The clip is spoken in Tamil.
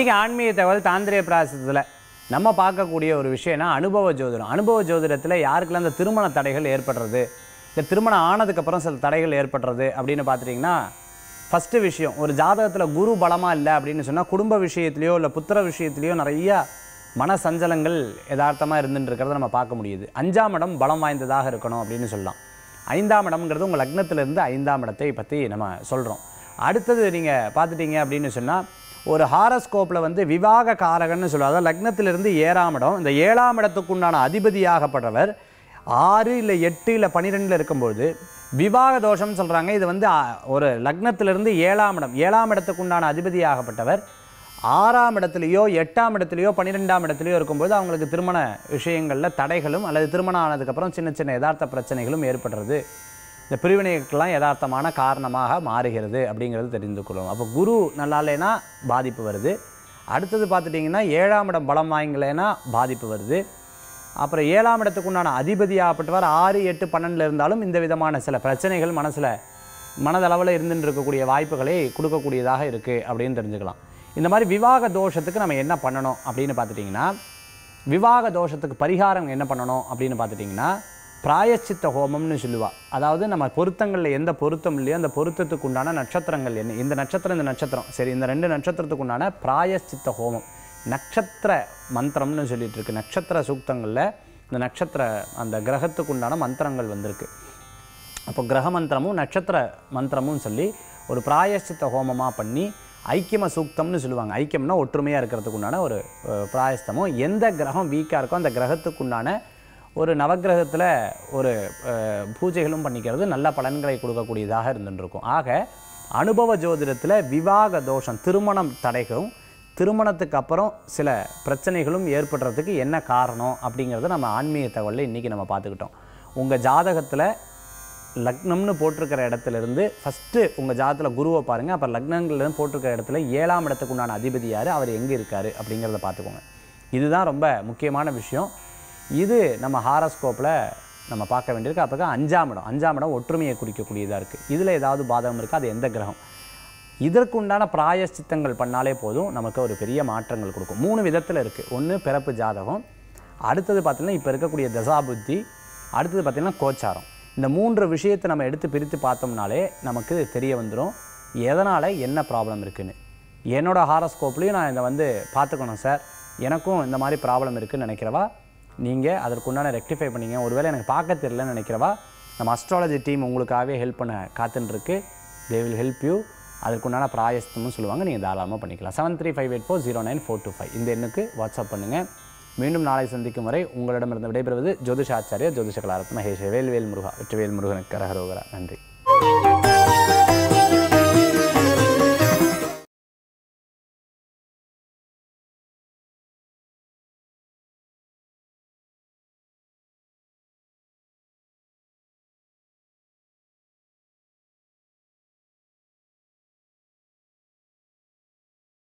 இன்றைக்கி ஆன்மீக தகவல் தாந்திரிய பிராசத்தில் நம்ம பார்க்கக்கூடிய ஒரு விஷயம்னா அனுபவ ஜோதிடம் அனுபவ ஜோதிடத்தில் யாருக்கெல்லாம் இந்த திருமண தடைகள் ஏற்படுறது இந்த திருமணம் ஆனதுக்கப்புறம் சில தடைகள் ஏற்படுறது அப்படின்னு பார்த்துட்டிங்கன்னா ஃபஸ்ட்டு விஷயம் ஒரு ஜாதகத்தில் குரு பலமாக இல்லை அப்படின்னு சொன்னால் குடும்ப விஷயத்துலையோ இல்லை புத்திர விஷயத்துலையோ நிறையா மன சஞ்சலங்கள் யதார்த்தமாக இருந்துட்டு இருக்கிறத நம்ம பார்க்க முடியுது அஞ்சாம் இடம் பலம் வாய்ந்ததாக இருக்கணும் அப்படின்னு சொல்லலாம் ஐந்தாம் இடம்ங்கிறது உங்கள் லக்னத்திலிருந்து ஐந்தாம் இடத்தை பற்றி நம்ம சொல்கிறோம் அடுத்தது நீங்கள் பார்த்துட்டீங்க அப்படின்னு சொன்னால் ஒரு ஹாரஸ்கோப்பில் வந்து விவாக காரகன்னு சொல்லுவோம் அதாவது லக்னத்திலிருந்து ஏழாம் இடம் இந்த ஏழாம் இடத்துக்குண்டான அதிபதியாகப்பட்டவர் ஆறு இல்லை எட்டு இல்லை பன்னிரெண்டில் இருக்கும்போது விவாக தோஷம்னு சொல்கிறாங்க இது வந்து ஆ, ஒரு லக்னத்திலிருந்து ஏழாம் இடம் ஏழாம் இடத்துக்குண்டான அதிபதியாகப்பட்டவர் ஆறாம் இடத்துலையோ எட்டாம் இடத்துலையோ பன்னிரெண்டாம் இடத்துலையோ இருக்கும்போது அவங்களுக்கு திருமண விஷயங்களில் தடைகளும் அல்லது திருமணம் ஆனதுக்கப்புறம் சின்ன சின்ன யதார்த்த பிரச்சனைகளும் ஏற்படுறது இந்த பிரிவினைக்கெல்லாம் யதார்த்தமான காரணமாக மாறுகிறது அப்படிங்கிறது தெரிந்து கொள்ளும் அப்போ குரு நல்லா இல்லைன்னா பாதிப்பு வருது அடுத்தது பார்த்துட்டிங்கன்னா ஏழாம் இடம் பலம் வாங்கலைன்னா பாதிப்பு வருது அப்புறம் ஏழாம் இடத்துக்கு உண்டான அதிபதியாகப்பட்டவர் ஆறு எட்டு பன்னெண்டில் இருந்தாலும் இந்த விதமான சில பிரச்சனைகள் மனசில் மனதளவில் இருந்துட்டு இருக்கக்கூடிய வாய்ப்புகளை கொடுக்கக்கூடியதாக இருக்குது அப்படின்னு தெரிஞ்சுக்கலாம் இந்த மாதிரி விவாக தோஷத்துக்கு நம்ம என்ன பண்ணணும் அப்படின்னு பார்த்துட்டிங்கன்னா விவாக தோஷத்துக்கு பரிகாரம் என்ன பண்ணணும் அப்படின்னு பார்த்துட்டிங்கன்னா பிராயச்சித்த ஹோமம்னு சொல்லுவா அதாவது நம்ம பொருத்தங்களில் எந்த பொருத்தம் இல்லையோ அந்த பொருத்தத்துக்கு உண்டான நட்சத்திரங்கள் என்ன இந்த நட்சத்திரம் இந்த நட்சத்திரம் சரி இந்த ரெண்டு நட்சத்திரத்துக்கு உண்டான பிராயச்சித்த ஹோமம் நட்சத்திர மந்திரம்னு சொல்லிட்டு இருக்கு நட்சத்திர சூக்தங்களில் இந்த நட்சத்திர அந்த கிரகத்துக்கு உண்டான மந்திரங்கள் வந்திருக்கு அப்போ கிரக மந்திரமும் நட்சத்திர மந்திரமும் சொல்லி ஒரு பிராயஷ்சித்த ஹோமமாக பண்ணி ஐக்கியம சூக்தம்னு சொல்லுவாங்க ஐக்கியம்னா ஒற்றுமையாக இருக்கிறதுக்கு உண்டான ஒரு அஹ், பிராயஸ்தமும் எந்த கிரகம் வீக்காக இருக்கோ அந்த கிரகத்துக்கு உண்டான ஒரு நவக்கிரகத்தில் ஒரு அஹ், பூஜைகளும் பண்ணிக்கிறது நல்ல பலன்களை கொடுக்கக்கூடியதாக இருந்துருக்கும் ஆக அனுபவ ஜோதிடத்தில் விவாக தோஷம் திருமணம் தடைகளும் திருமணத்துக்கு அப்புறம் சில பிரச்சனைகளும் ஏற்படுறதுக்கு என்ன காரணம் அப்படிங்கிறத நம்ம ஆன்மீக தகவலில் இன்றைக்கி நம்ம பார்த்துக்கிட்டோம் உங்கள் ஜாதகத்தில் லக்னம்னு போட்டிருக்கிற இடத்துல இருந்து ஃபஸ்ட்டு உங்கள் ஜாதகத்தில் குருவை பாருங்கள் அப்புறம் லக்னங்கள்லேருந்து போட்டிருக்கிற இடத்துல ஏழாம் இடத்துக்கு உண்டான அதிபதி யார் அவர் எங்கே இருக்கார் அப்படிங்கிறத பார்த்துக்கோங்க இதுதான் ரொம்ப முக்கியமான விஷயம் இது நம்ம ஹாரஸ்கோப்பில் நம்ம பார்க்க வேண்டியிருக்கு அப்போ அஞ்சாம் இடம் அஞ்சாம் இடம் ஒற்றுமையை குறிக்கக்கூடியதாக இருக்குது இதில் ஏதாவது பாதகம் இருக்கா அது எந்த கிரகம் இதற்குண்டான பிராயஷ்சித்தங்கள் பண்ணாலே போதும் நமக்கு ஒரு பெரிய மாற்றங்கள் கொடுக்கும் மூணு விதத்தில் இருக்குது ஒன்று பிறப்பு ஜாதகம் அடுத்தது பார்த்திங்கன்னா இப்போ இருக்கக்கூடிய தசாபுத்தி அடுத்தது பார்த்திங்கன்னா கோச்சாரம் இந்த மூன்று விஷயத்தை நம்ம எடுத்து பிரித்து பார்த்தோம்னாலே நமக்கு தெரிய வந்துடும் எதனால் என்ன ப்ராப்ளம் இருக்குன்னு என்னோட ஹாரஸ்கோப்லேயும் நான் இதை வந்து பார்த்துக்கணும் சார் எனக்கும் இந்த மாதிரி ப்ராப்ளம் இருக்குன்னு நினைக்கிறவா நீங்கள் அதற்குண்டான ரெக்டிஃபை பண்ணீங்க ஒருவேளை எனக்கு பார்க்க தெரியலன்னு நினைக்கிறவா நம்ம அஸ்ட்ராலஜி டீம் உங்களுக்காகவே ஹெல்ப் பண்ண காத்துன்னு இருக்கு தே வில் ஹெல்ப் யூ அதற்குண்டான பிராயஸ்தமும் சொல்லுவாங்க நீங்கள் தாராளமாக பண்ணிக்கலாம் seven three five eight four zero nine four two five இந்த எண்ணுக்கு வாட்ஸ்அப் பண்ணுங்கள் மீண்டும் நாளை சந்திக்கும் வரை உங்களிடமிருந்து விடைபெறுவது ஜோதிஷாச்சாரியர் ஜோதிஷ கலாரத்ன மகேஷ் வேல்வேல் முருகா வெற்றிவேல் முருகனுக்கு கரகரோகரா நன்றி